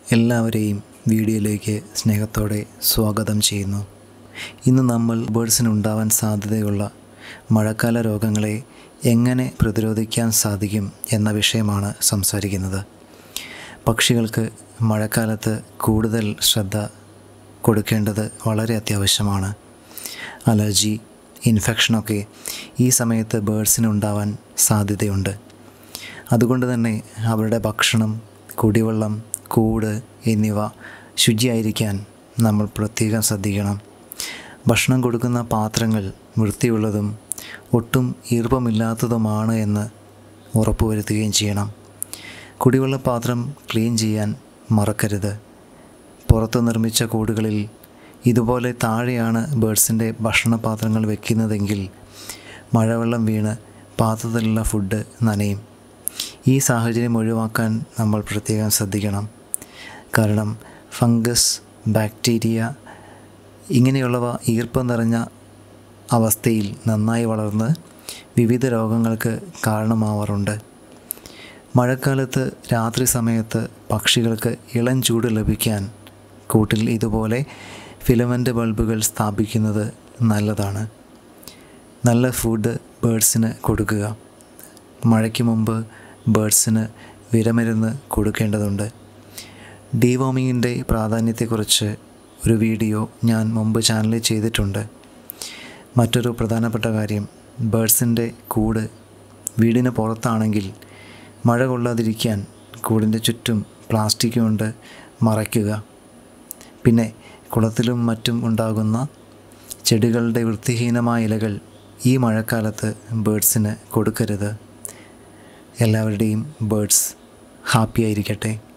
എല്ലാവരെയും വീഡിയോയിലേക്ക് സ്നേഹത്തോടെ സ്വാഗതം ചെയ്യുന്നു ഇന്ന് നമ്മൾ ബേഡ്സിനുണ്ടാവാൻ സാധ്യതയുള്ള മഴക്കാല രോഗങ്ങളെ എങ്ങനെ പ്രതിരോധിക്കാൻ സാധിക്കും എന്ന വിഷയമാണ് സംസാരിക്കുന്നത് പക്ഷികൾക്ക് മഴക്കാലത്ത് കൂടുതൽ ശ്രദ്ധ കൊടുക്കേണ്ടത് വളരെ അത്യാവശ്യമാണ് അലർജി ഇൻഫെക്ഷനൊക്കെ ഈ സമയത്ത് ബേഡ്സിനുണ്ടാവാൻ സാധ്യതയുണ്ട് അതുകൊണ്ട് തന്നെ അവരുടെ ഭക്ഷണം കുടിവെള്ളം കൂട് എന്നിവ ശുചിയായിരിക്കാൻ നമ്മൾ പ്രത്യേകം ശ്രദ്ധിക്കണം ഭക്ഷണം കൊടുക്കുന്ന പാത്രങ്ങൾ വൃത്തിയുള്ളതും ഒട്ടും ഈർപ്പമില്ലാത്തതുമാണ് എന്ന് ഉറപ്പുവരുത്തുകയും ചെയ്യണം കുടിവെള്ള പാത്രം ക്ലീൻ ചെയ്യാൻ മറക്കരുത് പുറത്ത് നിർമ്മിച്ച കൂടുകളിൽ ഇതുപോലെ താഴെയാണ് ബേഡ്സിൻ്റെ ഭക്ഷണപാത്രങ്ങൾ വെക്കുന്നതെങ്കിൽ മഴവെള്ളം വീണ് പാത്രത്തിലുള്ള ഫുഡ് നനയും ഈ സാഹചര്യം ഒഴിവാക്കാൻ നമ്മൾ പ്രത്യേകം ശ്രദ്ധിക്കണം കാരണം ഫംഗസ് ബാക്ടീരിയ ഇങ്ങനെയുള്ളവ ഈർപ്പം നിറഞ്ഞ അവസ്ഥയിൽ നന്നായി വളർന്ന് വിവിധ രോഗങ്ങൾക്ക് കാരണമാവാറുണ്ട് മഴക്കാലത്ത് രാത്രി സമയത്ത് പക്ഷികൾക്ക് ഇളം ചൂട് ലഭിക്കാൻ കൂട്ടിൽ ഇതുപോലെ ഫിലമെൻ്റ് ബൾബുകൾ സ്ഥാപിക്കുന്നത് നല്ലതാണ് നല്ല ഫുഡ് ബേഡ്സിന് കൊടുക്കുക മഴയ്ക്ക് മുമ്പ് ബേഡ്സിന് വിരമരുന്ന് കൊടുക്കേണ്ടതുണ്ട് ഡീവോമിങ്ങിൻ്റെ പ്രാധാന്യത്തെക്കുറിച്ച് ഒരു വീഡിയോ ഞാൻ മുമ്പ് ചാനലിൽ ചെയ്തിട്ടുണ്ട് മറ്റൊരു പ്രധാനപ്പെട്ട കാര്യം ബേഡ്സിൻ്റെ കൂട് വീടിന് പുറത്താണെങ്കിൽ മഴ കൊള്ളാതിരിക്കാൻ കൂടിൻ്റെ ചുറ്റും പ്ലാസ്റ്റിക് കൊണ്ട് മറയ്ക്കുക പിന്നെ കുളത്തിലും മറ്റും ഉണ്ടാകുന്ന ചെടികളുടെ വൃത്തിഹീനമായ ഇലകൾ ഈ മഴക്കാലത്ത് ബേഡ്സിന് കൊടുക്കരുത് എല്ലാവരുടെയും ബേഡ്സ് ഹാപ്പി ആയിരിക്കട്ടെ